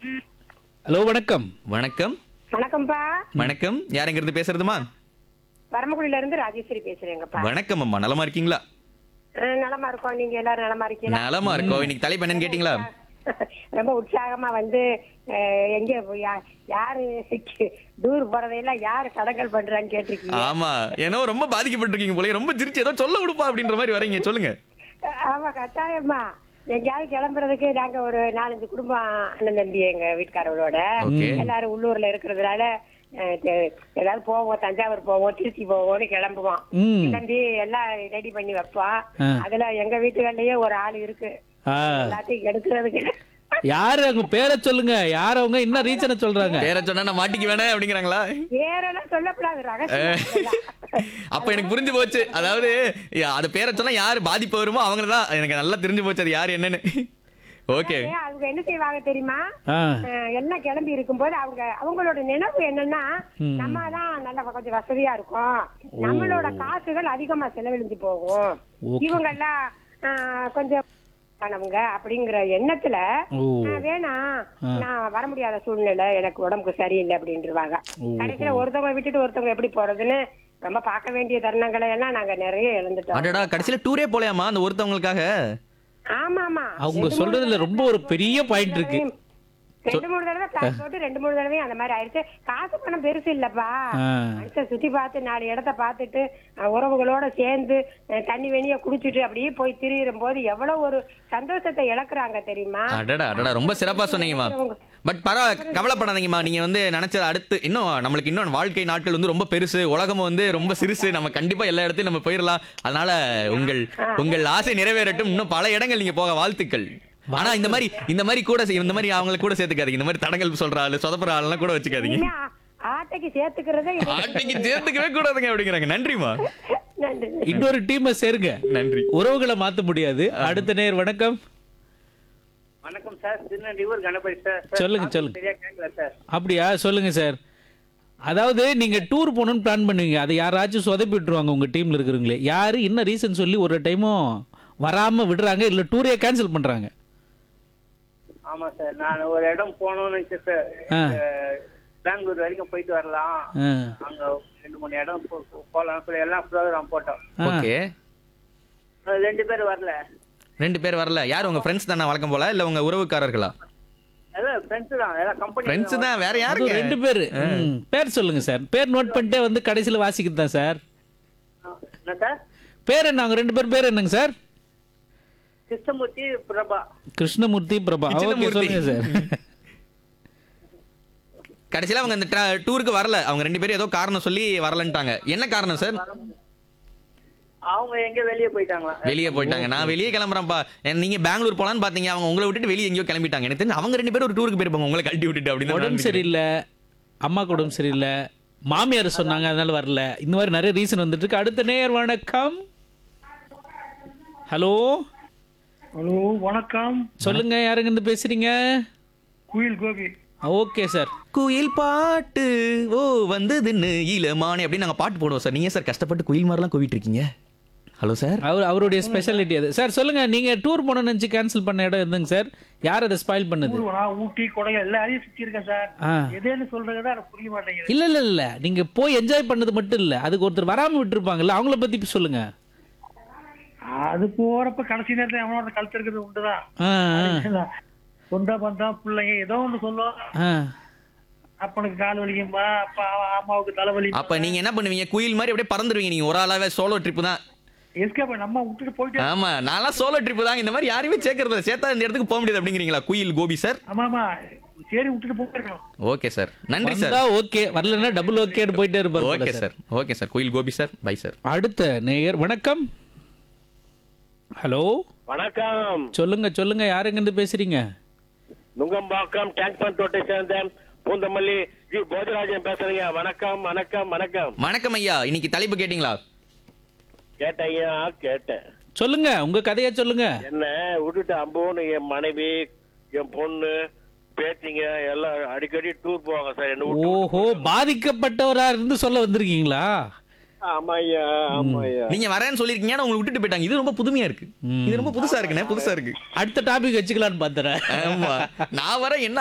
Hello வணக்கம் வணக்கம் வணக்கம்ப்பா வணக்கம் யாருங்கிறது பேசுறதுமா பரமக்குடியில இருந்து ராஜேஸ்வரி பேசுறேங்கப்பா வணக்கம் அம்மா நலமா இருக்கீங்களா அஹ் நலமா இருக்கோம் நீங்க எல்லாரும் நலமா இருக்கீங்களா நலமா இருக்கோம் இன்னைக்கு தலைப்பு என்னன்னு கேட்டீங்களா ரொம்ப உற்சாகமா வந்து அஹ், எங்க யா- யாரு டூர் போறதையெல்லாம் யாரு தடங்கல் பண்றான்னு கேட்டிருக்கீங்க ஆமா ஏன்னா ரொம்ப பாதிக்கப்பட்டிருக்கீங்க போல ரொம்ப சிரிச்சு ஏதோ சொல்ல விடுப்பா அப்படின்ற மாதிரி வரீங்க சொல்லுங்க ஆமா கட்டாயமா எங்கேயாவது கிளம்புறதுக்கு நாங்க ஒரு நாலஞ்சு குடும்பம் அண்ணன் தம்பி எங்க வீட்டுக்காரங்களோட Okay. எல்லாரும் உள்ளூர்ல இருக்கிறதுனால அஹ், தெ- ஏதாவது போவோம் தஞ்சாவூர் போவோம் திருச்சி போவோம்னு கிளம்புவோம் ம் கிளம்பி எல்லாம் ரெடி பண்ணி வைப்போம் ஆ. அதுல எங்க வீட்டுகள்லயே ஒரு ஆள் இருக்கு ஆ எல்லாத்தையும் எடுக்கிறதுக்கு யாரு அவங்க பேரை சொல்லுங்க யார் அவங்க என்ன ரீசனை சொல்றாங்க பேர சொன்னா நான் மாட்டிக்கு வேணே அப்படிங்கிறாங்களா வேறெல்லாம் சொல்லக்கூடாது ரகசியம் இதெல்லாம். அப்ப எனக்கு புரிஞ்சு போச்சு அதாவது யா- அது பேரை சொன்னா யாரு பாதிப்பு வருமோ அவங்க தான் எனக்கு நல்லா தெரிஞ்சு போச்சு அது யாரு என்னன்னு ஓகே ஏன் அவங்க என்ன செய்வாங்க தெரியுமா ஆ அஹ், எல்லாம் கிளம்பி இருக்கும்போது அவங்க அவங்களோட நினைவு என்னன்னா நம்ம தான் நல்ல கொஞ்சம் வசதியா இருக்கும் நம்மளோட காசுகள் அதிகமா செலவழிஞ்சு போகும் Okay. இவங்க எல்லாம் அஹ், கொஞ்சம் ஆனவங்க அப்படிங்கிற எண்ணத்துல ஓ அஹ், வேணாம் நான் வர முடியாத சூழ்நிலை எனக்கு உடம்புக்கு சரியில்லை அப்படின்ட்டுருவாங்க கடைசியில ஒருத்தவங்க விட்டுட்டு ஒருத்தவங்க எப்படி போறதுன்னு ரொம்ப பார்க்க வேண்டிய தருணங்களை எல்லாம் நாங்க நிறைய இழந்துட்டோம் அடடா கடைசியில டூரே போலையாமா அந்த ஒருத்தவங்களுக்காக ஆமா ஆமா அவங்க சொல்றதுல ரொம்ப ஒரு பெரிய பாயிண்ட் இருக்கு ரெண்டு மூணு தடவை காசு போட்டு ரெண்டு மூணு தடவையும் அந்த மாதிரி ஆயிடுச்சு காசு பணம் பெருசு இல்லப்பா ஆ. மனுஷன் சுத்தி பார்த்து நாலு இடத்த பார்த்துட்டு அஹ், உறவுகளோட சேர்ந்து அஹ், தண்ணி வெனிய குடிச்சிட்டு அப்படியே போய் திரியிற போது எவ்வளவு ஒரு சந்தோஷத்தை இழக்குறாங்க தெரியுமா அடடா அடடா ரொம்ப சிறப்பா சொன்னீங்கம்மா பட் பரவாயில்ல கவலைப்படாதீங்கம்மா நீங்க வந்து நினைச்சது அடுத்து இன்னும் நம்மளுக்கு இன்னும் வாழ்க்கை நாட்கள் வந்து ரொம்ப பெருசு உலகம் வந்து ரொம்ப சிறுசு நம்ம கண்டிப்பா எல்லா இடத்தையும் நம்ம போயிடலாம் அதனால உங்கள் உங்கள் ஆசை நிறைவேறட்டும் இன்னும் பல இடங்கள் நீங்க போக வாழ்த்துக்கள் ஆனா இந்த மாதிரி இந்த மாதிரி கூட செய்- இந்த மாதிரி அவங்களை கூட சேர்த்துக்காதீங்க இந்த மாதிரி தடங்கள் சொல்ற ஆளு சொதப்புற ஆளெல்லாம் கூட வச்சுக்காதீங்க இனிமே ஆ- ஆட்டைக்கு சேர்த்துக்கிறதே இது. ஆட்டைக்கு சேர்த்துக்கவே கூடாதுங்க அப்படிங்கிறாங்க நன்றிமா நன்றி இன்னொரு டீமை சேருங்க நன்றி உறவுகளை மாத்த முடியாது அடுத்த நேர் வணக்கம் வணக்கம் sir Tirunelvelur Ganapathi sir sir, சொல்லுங்க, காசு சொல்லுங்க. சரியா கேட்கல சார் அப்படியா சொல்லுங்க சார் அதாவது நீங்க டூர் போகணும்னு பிளான் பண்ணுவீங்க அதை யாராச்சும் சொதப்பி விட்டுருவாங்க உங்க டீம்ல இருக்கிறவங்களே யாரு என்ன ரீசன் சொல்லி ஒரு டைமும் வராம விடுறாங்க இல்ல டூரே கேன்சல் பண்றாங்க ஆமா சார் நான் ஒரு இடம் போகணும்னு நினைச்சேன் சார் ஆ. அஹ், பெங்களூர் வரைக்கும் போயிட்டு வரலாம் ஆ. அங்க ரெண்டு மூணு இடம் போ- போ- போலாம் சொல்லி எல்லாம் ப்ரோக்ராம் போட்டோம் ஆ. ஓகே அஹ், ரெண்டு பேர் வரல ரெண்டு பேர் வரல யார் உங்க ஃப்ரெண்ட்ஸ் தானே வழக்கம் போல இல்ல உங்க உறவுக்காரர்களா அதான் ஃப்ரெண்ட்ஸ் தான் எல்லாம் கம்பெனி ஃப்ரெண்ட்ஸ் தான் வேற அதுவும் யாருங்க ரெண்டு பேரு ம். பேர் சொல்லுங்க சார் பேர் நோட் பண்ணிட்டே வந்து கடைசியில வாசிக்கிறது தான் சார் என்ன சார் பேர் என்ன அவங்க ரெண்டு பேர் பேர் என்னங்க சார் கிருஷ்ணமூர்த்தி பிரபா கிருஷ்ணமூர்த்தி பிரபா ஓகே கிருஷ்ணமூர்த்தி. சொல்லுங்க சார் கடைசியில அவங்க அந்த tra- டூருக்கு வரல அவங்க ரெண்டு பேரும் ஏதோ காரணம் சொல்லி வரலன்ட்டாங்க என்ன காரணம் சார் அவங்க எங்க வெளியே போயிட்டாங்களா வெளியே போயிட்டாங்க நான் வெளியே கிளம்புறேன்ப்பா என் நீங்க பெங்களூர் போலான்னு பாத்தீங்க அவங்க உங்களை விட்டுட்டு வெளியே எங்கேயோ கிளம்பிட்டாங்க எனக்கு தெரிஞ்சு அவங்க ரெண்டு பேரும் ஒரு டூருக்கு போயிருப்பாங்க உங்களை கழட்டி விட்டுட்டு அப்படின்னு உடம்பு நான் சரியில்லை அம்மாக்கு உடம்பு சரியில்லை மாமியார் சொன்னாங்க அதனால வரல இந்த மாதிரி நிறைய ரீசன் வந்துட்டு இருக்கு அடுத்த நேர் வணக்கம் ஹலோ ஹலோ வணக்கம் சொல்லுங்க யாருங்க இருந்து பேசுறீங்க குயில் கோபி ஓகே சார் குயில் பாட்டு ஓ வந்ததுன்னு இளமானே அப்படின்னு நாங்க பாட்டு போடுவோம் சார் நீங்க சார் கஷ்டப்பட்டு குயில் மாதிரிலாம் கூவிட்டு இருக்கீங்க ஹலோ சார் அவர் அவருடைய ஸ்பெஷாலிட்டி அது சார் சொல்லுங்க நீங்க டூர் போன நினைச்சு கேன்சல் பண்ண இடம் எதுங்க சார் யார் அதை ஸ்பாயில் பண்ணது ஊர் நான் ஊட்டி கொடை எல்லாரையும் சுத்தி இருக்கேன் சார் ஆ. எதேன்னு சொல்றது எனக்கு புரிய மாட்டேங்குது இல்ல இல்ல இல்ல நீங்க போய் என்ஜாய் பண்ணது மட்டும் இல்ல அதுக்கு ஒருத்தர் வராம விட்டுருப்பாங்கல்ல அவங்கள பத்தி இப்ப சொல்லுங்க அது போறப்ப கடைசி நேரத்துல எவனோட கழுத்து இருக்கிறது உண்டுதான் ஆ, ஆ, சொந்த பந்தம் பிள்ளைங்க ஏதோ ஒண்ணு சொல்லும் ஆ. அப்பனுக்கு கால் வலிக்கும்பா அப்பா அம்மாவுக்கு தலைவலி அப்ப நீங்க என்ன பண்ணுவீங்க குயில் மாதிரி அப்படியே பறந்துருவீங்க நீங்க ஒரு ஆளாவே சோலோ ட்ரிப் தான் எஸ்கேப் நம்ம விட்டுட்டு போயிட்டு ஆமா நான்லாம் சோலோ ட்ரிப் தான் இந்த மாதிரி யாரையுமே சேர்க்கறது இல்ல. சேர்த்தா இந்த இடத்துக்கு போக முடியாது அப்படிங்கிறீங்களா குயில் கோபி சார் ஆமா ஆமா சரி விட்டுட்டு போயிருக்கோம் ஓகே சார் நன்றி சார் வந்தா ஓகே வரலன்னா டபுள் ஓகேன்னு போயிட்டே இருப்பாரு போல ஓகே சார் ஓகே சார் குயில் கோபி சார் பை சார் அடுத்த நேயர் வணக்கம் ஹலோ வணக்கம் சொல்லுங்க சொல்லுங்க யாருங்க இருந்து பேசுறீங்க நுங்கம்பாக்கம் டேங்க் பண்ட் ரோட்டை சேர்ந்த பூந்தமல்லி ஜி போஜராஜன் பேசுறீங்க வணக்கம் வணக்கம் வணக்கம் வணக்கம் ஐயா இன்னைக்கு தலைப்பு கேட்டிங்களா கேட்டேன் ஐயா கேட்டேன் சொல்லுங்க உங்க கதைய சொல்லுங்க என்ன விட்டுட்டு அம்போன்னு என் மனைவி என் பொண்ணு பேத்திங்க எல்லாம் அடிக்கடி டூர் போவாங்க சார் என்ன விட்டு ஓஹோ பாதிக்கப்பட்டவரா இருந்து சொல்ல வந்திருக்கீங்களா ஆமா ஐயா ஆமா ஐயா நீங்க வரேன்னு சொல்லிருக்கீங்க ஆனா உங்களை விட்டுட்டு போயிட்டாங்க இது ரொம்ப புதுமையா இருக்கு இது ரொம்ப புதுசா இருக்குண்ணே புதுசா இருக்கு அடுத்த டாபிக் வச்சுக்கலாம்னு பாத்துறேன் ஆமா நான் வர என்ன